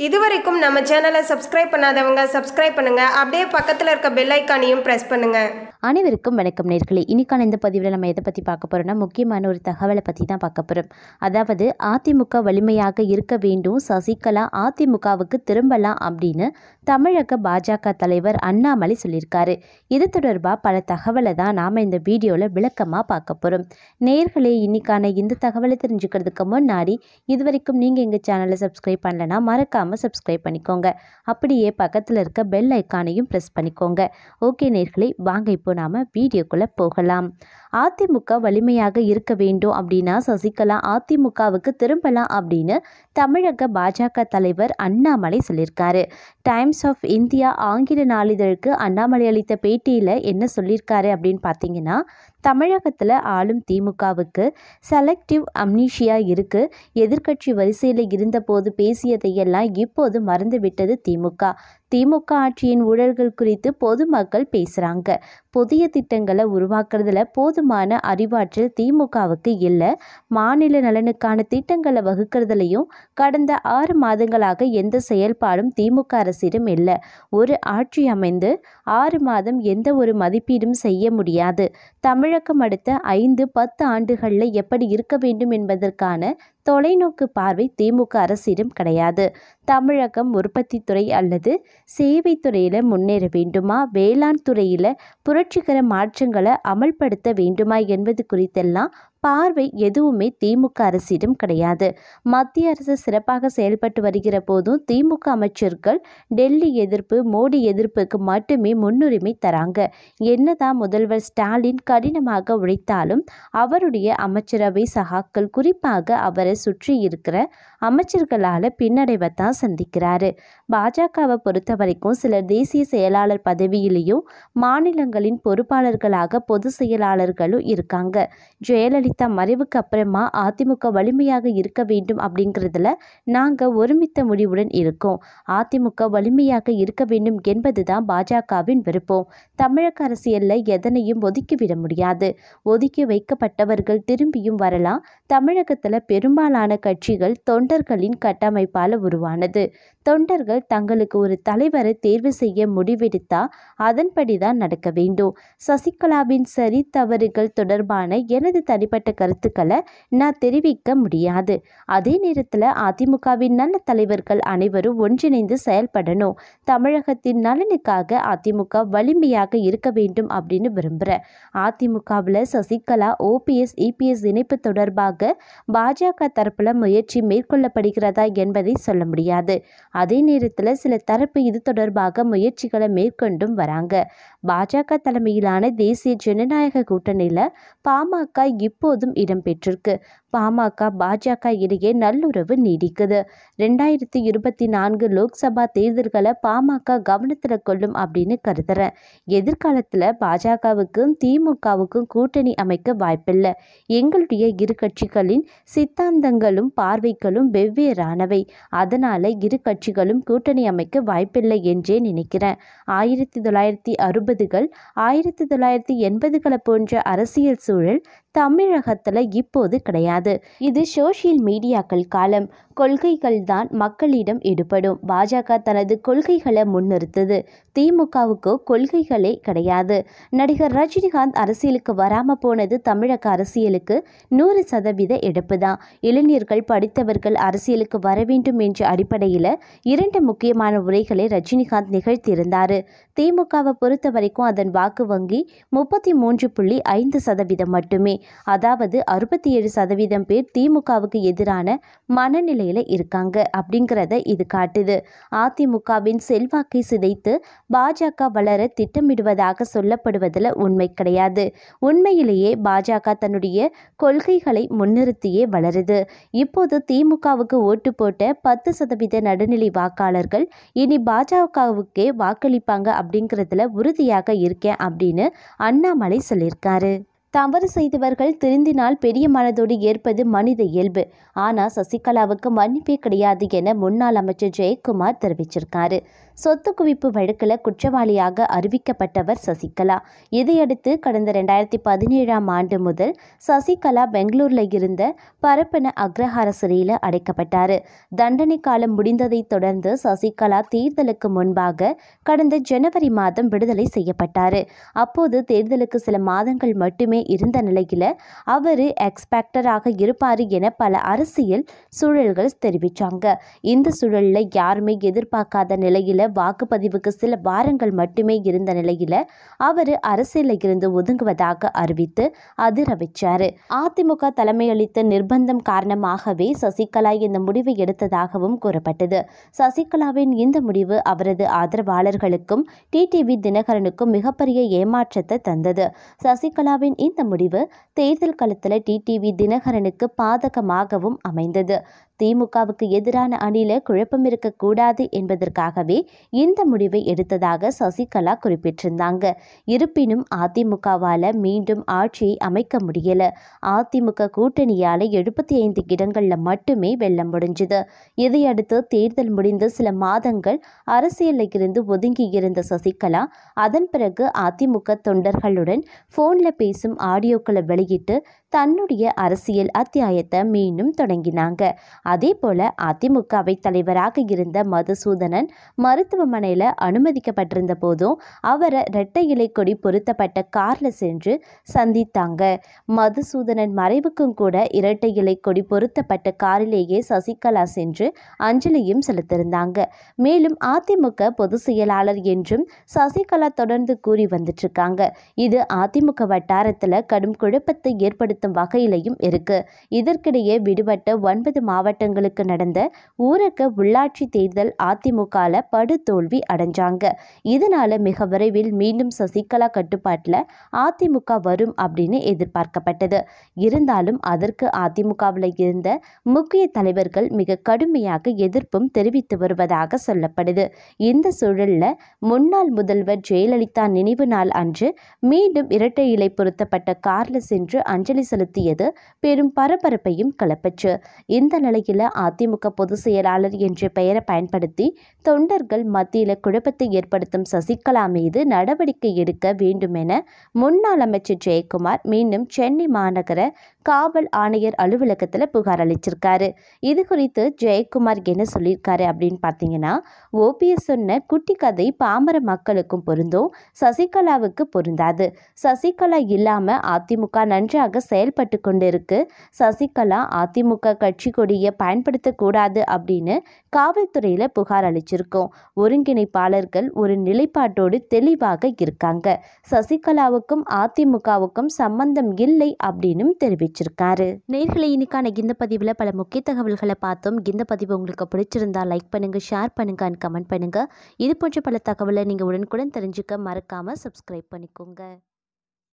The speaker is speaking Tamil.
இதுவரைக்கும் நம்ம சேனலை சப்ஸ்கிரைப் பண்ணாதவங்க சப்ஸ்கிரைப் பண்ணுங்க அப்படியே பக்கத்தில் இருக்க பெல் ஐக்கானையும் ப்ரெஸ் பண்ணுங்க அனைவருக்கும் வணக்கம் நேர்களே இன்னைக்கான இந்த பதிவில் நம்ம எதை பற்றி பார்க்க போகிறோம்னா முக்கியமான ஒரு தகவலை பற்றி தான் பார்க்க போகிறோம் அதாவது அதிமுக வலிமையாக இருக்க வேண்டும் சசிகலா அதிமுகவுக்கு திரும்பலாம் அப்படின்னு தமிழக பாஜக தலைவர் அண்ணாமலை சொல்லியிருக்காரு இது தொடர்பாக பல தகவலை தான் நாம் இந்த வீடியோவில் விளக்கமாக பார்க்க போகிறோம் நேர்களே இன்னைக்கான இந்த தகவலை தெரிஞ்சுக்கிறதுக்கு முன்னாடி இதுவரைக்கும் நீங்கள் எங்கள் சேனலை சப்ஸ்கிரைப் பண்ணலனா மறக்காமல் சப்ஸ்கிரைப் பண்ணிக்கோங்க அப்படியே பக்கத்தில் இருக்க பெல் ஐக்கானையும் ப்ரெஸ் பண்ணிக்கோங்க ஓகே நேர்களே வாங்க இப்போ நாம் வீடியோக்குள்ளே போகலாம் அதிமுக வலிமையாக இருக்க வேண்டும் அப்படின்னா சசிகலா அதிமுகவுக்கு திரும்பலாம் அப்படின்னு தமிழக பாஜக தலைவர் அண்ணாமலை சொல்லியிருக்காரு டைம்ஸ் ஆஃப் இந்தியா ஆங்கில நாளிதழுக்கு அண்ணாமலை அளித்த பேட்டியில் என்ன சொல்லியிருக்காரு அப்படின்னு பார்த்தீங்கன்னா தமிழகத்தில் ஆளும் திமுகவுக்கு செலக்டிவ் அம்னீஷியா இருக்கு எதிர்க்கட்சி வரிசையில் இருந்தபோது பேசியதையெல்லாம் இப்போது மறந்துவிட்டது திமுக திமுக ஆட்சியின் ஊழல்கள் குறித்து பொதுமக்கள் பேசுகிறாங்க புதிய திட்டங்களை உருவாக்குறதுல போதுமான அறிவாற்றல் திமுகவுக்கு இல்லை மாநில நலனுக்கான திட்டங்களை வகுக்கிறதுலையும் கடந்த ஆறு மாதங்களாக எந்த செயல்பாடும் திமுக அரசிடம் இல்லை ஒரு ஆட்சி அமைந்து ஆறு மாதம் எந்த ஒரு மதிப்பீடும் செய்ய முடியாது தமிழகம் அடுத்த ஐந்து பத்து ஆண்டுகளில் எப்படி இருக்க வேண்டும் என்பதற்கான தொலைநோக்கு பார்வை திமுக அரசிடம் கிடையாது தமிழகம் உற்பத்தி துறை அல்லது சேவை துறையில் முன்னேற வேண்டுமா வேளாண் துறையில் புரட்சிகர மாற்றங்களை அமல்படுத்த வேண்டுமா என்பது குறித்தெல்லாம் பார்வை எதுவுமே திமுக அரசிடம் கிடையாது மத்திய அரசு சிறப்பாக செயல்பட்டு வருகிற போதும் திமுக அமைச்சர்கள் டெல்லி எதிர்ப்பு மோடி எதிர்ப்புக்கு மட்டுமே முன்னுரிமை தராங்க என்னதான் முதல்வர் ஸ்டாலின் கடினமாக உழைத்தாலும் அவருடைய அமைச்சரவை சகாக்கள் குறிப்பாக அவரை சுற்றி இருக்கிற அமைச்சர்களால் பின்னடைவை தான் சந்திக்கிறாரு பாஜகவை பொறுத்த வரைக்கும் சிலர் தேசிய செயலாளர் பதவியிலையும் மாநிலங்களின் பொறுப்பாளர்களாக பொதுச் செயலாளர்களும் இருக்காங்க ஜெயலலிதா மறைவுக்கு அப்புறமா அதிமுக வலிமையாக இருக்க வேண்டும் அப்படிங்கிறதுல நாங்கள் ஒருமித்த முடிவுடன் இருக்கோம் அதிமுக வலிமையாக இருக்க வேண்டும் என்பதுதான் பாஜகவின் விருப்பம் தமிழக அரசியலில் எதனையும் ஒதுக்கிவிட முடியாது ஒதுக்கி வைக்கப்பட்டவர்கள் திரும்பியும் வரலாம் தமிழகத்தில் பெரும்பாலான கட்சிகள் தொண்டர்களின் கட்டமைப்பால் உருவானது தொண்டர்கள் தங்களுக்கு ஒரு தலைவரை தேர்வு செய்ய முடிவெடுத்தா அதன்படி தான் நடக்க வேண்டும் சசிகலாவின் சரி தவறுகள் தொடர்பான எனது தனிப்பட்ட கருத்துக்களை நான் தெரிவிக்க முடியாது அதே நேரத்தில் அதிமுகவின் நல்ல தலைவர்கள் அனைவரும் ஒன்றிணைந்து செயல்படணும் தமிழகத்தின் நலனுக்காக அதிமுக வலிமையாக இருக்க வேண்டும் அப்படின்னு விரும்புகிறேன் அதிமுகவில் சசிகலா ஓபிஎஸ் இபிஎஸ் இணைப்பு தொடர்பாக பாஜக தரப்பில் முயற்சி மேற்கொள்ளப்படுகிறதா என்பதை சொல்ல முடியாது அதே நேரத்தில் சில தரப்பு இது தொடர்பாக முயற்சிகளை மேற்கொண்டும் வராங்க பாஜக தலைமையிலான தேசிய ஜனநாயக கூட்டணியில் பாமக இப்போதும் இடம்பெற்றிருக்கு பாமக பாஜக இடையே நல்லுறவு நீடிக்குது ரெண்டாயிரத்தி இருபத்தி நான்கு லோக்சபா தேர்தல்களை பாமக கவனத்தில் கொள்ளும் அப்படின்னு கருதுறேன் எதிர்காலத்தில் பாஜகவுக்கும் திமுகவுக்கும் கூட்டணி அமைக்க வாய்ப்பில்லை எங்களுடைய இரு கட்சிகளின் சித்தாந்தங்களும் பார்வைகளும் வெவ்வேறானவை அதனால் இரு கட்சிகளும் கூட்டணி அமைக்க வாய்ப்பில்லை என்றே நினைக்கிறேன் ஆயிரத்தி தொள்ளாயிரத்தி அறுபதுகள் ஆயிரத்தி தொள்ளாயிரத்தி எண்பதுகளை போன்ற அரசியல் சூழல் தமிழகத்தில் இப்போது கிடையாது இது சோஷியல் மீடியாக்கள் காலம் கொள்கைகள் தான் மக்களிடம் ஈடுபடும் பாஜக தனது கொள்கைகளை முன்னிறுத்துது திமுகவுக்கோ கொள்கைகளே கிடையாது நடிகர் ரஜினிகாந்த் அரசியலுக்கு வராம போனது தமிழக அரசியலுக்கு நூறு சதவீத எடுப்பு தான் இளைஞர்கள் படித்தவர்கள் அரசியலுக்கு வர வேண்டும் என்ற அடிப்படையில் இரண்டு முக்கியமான உரைகளை ரஜினிகாந்த் நிகழ்த்தியிருந்தார் திமுகவை பொறுத்த வரைக்கும் அதன் வாக்கு வங்கி முப்பத்தி மூன்று புள்ளி ஐந்து சதவீதம் மட்டுமே அதாவது அறுபத்தி ஏழு சதவீதம் பேர் திமுகவுக்கு எதிரான மனநிலையில் இருக்காங்க அப்படிங்கிறத இது காட்டுது அதிமுகவின் செல்வாக்கை சிதைத்து பாஜக வளர திட்டமிடுவதாக சொல்லப்படுவதில் உண்மை கிடையாது உண்மையிலேயே பாஜக தன்னுடைய கொள்கைகளை முன்னிறுத்தியே வளருது இப்போது திமுகவுக்கு ஓட்டு போட்ட பத்து சதவீத நடுநிலை வாக்காளர்கள் இனி பாஜகவுக்கே வாக்களிப்பாங்க அப்படிங்கிறதுல உறுதியாக இருக்கேன் அப்படின்னு அண்ணாமலை சொல்லியிருக்காரு தவறு செய்தவர்கள் திருந்தினால் பெரிய மனதோடு ஏற்பது மனித இயல்பு ஆனால் சசிகலாவுக்கு மன்னிப்பே கிடையாது என முன்னாள் அமைச்சர் ஜெயக்குமார் தெரிவிச்சிருக்காரு சொத்து குவிப்பு வழக்கில் குற்றவாளியாக அறிவிக்கப்பட்டவர் சசிகலா இதையடுத்து கடந்த ரெண்டாயிரத்தி பதினேழாம் ஆண்டு முதல் சசிகலா பெங்களூரில் இருந்த பரப்பன அக்ரஹார சிறையில் அடைக்கப்பட்டார் தண்டனை காலம் முடிந்ததைத் தொடர்ந்து சசிகலா தேர்தலுக்கு முன்பாக கடந்த ஜனவரி மாதம் விடுதலை செய்யப்பட்டார் அப்போது தேர்தலுக்கு சில மாதங்கள் மட்டுமே இருந்த நிலையில் அவர் எக்ஸ்பெக்டராக இருப்பார் என பல அரசியல் சூழல்கள் தெரிவித்தாங்க இந்த சூழலில் யாருமே எதிர்பார்க்காத நிலையில் வாக்குப்பதிவுக்கு சில வாரங்கள் மட்டுமே இருந்த நிலையில் அவர் அரசியலில் இருந்து ஒதுங்குவதாக அறிவித்து அதிர வச்சார் அதிமுக தலைமையளித்த நிர்பந்தம் காரணமாகவே சசிகலா இந்த முடிவை எடுத்ததாகவும் கூறப்பட்டது சசிகலாவின் இந்த முடிவு அவரது ஆதரவாளர்களுக்கும் டிடிவி தினகரனுக்கும் மிகப்பெரிய ஏமாற்றத்தை தந்தது சசிகலாவின் இந்த முடிவு தேர்தல் களத்தில் டிடிவி தினகரனுக்கு பாதகமாகவும் அமைந்தது திமுகவுக்கு எதிரான அணில குழப்பம் இருக்கக்கூடாது என்பதற்காகவே இந்த முடிவை எடுத்ததாக சசிகலா குறிப்பிட்டிருந்தாங்க இருப்பினும் அதிமுகவால் மீண்டும் ஆட்சியை அமைக்க முடியல அதிமுக கூட்டணியால் எழுபத்தி ஐந்து இடங்களில் மட்டுமே வெல்ல முடிஞ்சது இதையடுத்து தேர்தல் முடிந்து சில மாதங்கள் அரசியலில் இருந்து ஒதுங்கி இருந்த சசிகலா அதன் பிறகு அதிமுக தொண்டர்களுடன் ஃபோனில் பேசும் ஆடியோக்களை வெளியிட்டு தன்னுடைய அரசியல் அத்தியாயத்தை மீண்டும் தொடங்கினாங்க அதே போல அதிமுகவை தலைவராக இருந்த மதுசூதனன் மருத்துவமனையில் அனுமதிக்கப்பட்டிருந்த போதும் அவரை இரட்டை இலை கொடி பொருத்தப்பட்ட காரில் சென்று சந்தித்தாங்க மதுசூதனன் மறைவுக்கும் கூட இரட்டை இலை கொடி பொருத்தப்பட்ட காரிலேயே சசிகலா சென்று அஞ்சலியும் செலுத்தியிருந்தாங்க மேலும் அதிமுக பொதுச் செயலாளர் என்றும் சசிகலா தொடர்ந்து கூறி வந்துட்டு இருக்காங்க இது அதிமுக வட்டாரத்தில் கடும் குழப்பத்தை ஏற்படுத்தும் வகையிலையும் இருக்கு இதற்கிடையே விடுபட்ட ஒன்பது மாவட்டங்களுக்கு நடந்த ஊரக உள்ளாட்சி தேர்தல் அதிமுகவில் படுதோல்வி அடைஞ்சாங்க இதனால மிக விரைவில் மீண்டும் சசிகலா கட்டுப்பாட்டில் அதிமுக வரும் அப்படின்னு எதிர்பார்க்கப்பட்டது இருந்தாலும் அதற்கு அதிமுகவில் இருந்த முக்கிய தலைவர்கள் மிக கடுமையாக எதிர்ப்பும் தெரிவித்து வருவதாக சொல்லப்படுது இந்த சூழலில் முன்னாள் முதல்வர் ஜெயலலிதா நினைவு நாள் அன்று மீண்டும் இரட்டை இலை பொருத்தப்பட்ட காரில் சென்று அஞ்சலி செலுத்தியது பெரும் பரபரப்பையும் கிளப்பச்சு இந்த நிலையில் அதிமுக பொதுச் செயலாளர் என்ற பெயரை பயன்படுத்தி தொண்டர்கள் மத்தியில் குழப்பத்தை ஏற்படுத்தும் சசிகலா மீது நடவடிக்கை எடுக்க வேண்டும் என முன்னாள் அமைச்சர் ஜெயக்குமார் மீண்டும் சென்னை மாநகர காவல் ஆணையர் அலுவலகத்தில் புகார் அளிச்சிருக்காரு இது குறித்து ஜெயக்குமார் என்ன சொல்லியிருக்காரு அப்படின்னு பார்த்தீங்கன்னா ஓபிஎஸ் சொன்ன குட்டி கதை பாமர மக்களுக்கும் பொருந்தும் சசிகலாவுக்கு பொருந்தாது சசிகலா இல்லாம அதிமுக நன்றாக செயல்பட்டு கொண்டு இருக்கு சசிகலா அதிமுக கட்சி கொடியை பயன்படுத்தக்கூடாது அப்படின்னு காவல்துறையில புகார் அளிச்சிருக்கோம் ஒருங்கிணைப்பாளர்கள் ஒரு நிலைப்பாட்டோடு தெளிவாக இருக்காங்க சசிகலாவுக்கும் அதிமுகவுக்கும் சம்பந்தம் இல்லை அப்படின்னும் தெரிவிச்சிருக்காரு நேர்களை இன்னைக்கான இந்த பதிவில் பல முக்கிய தகவல்களை பார்த்தோம் இந்த பதிவு உங்களுக்கு பிடிச்சிருந்தா லைக் பண்ணுங்க ஷேர் பண்ணுங்க அண்ட் கமெண்ட் பண்ணுங்க இது போன்ற பல தகவலை நீங்கள் உடனுக்குடன் தெரிஞ்சுக்க மறக்காம சப்ஸ்கிரைப் பண்ணிக்கோங்க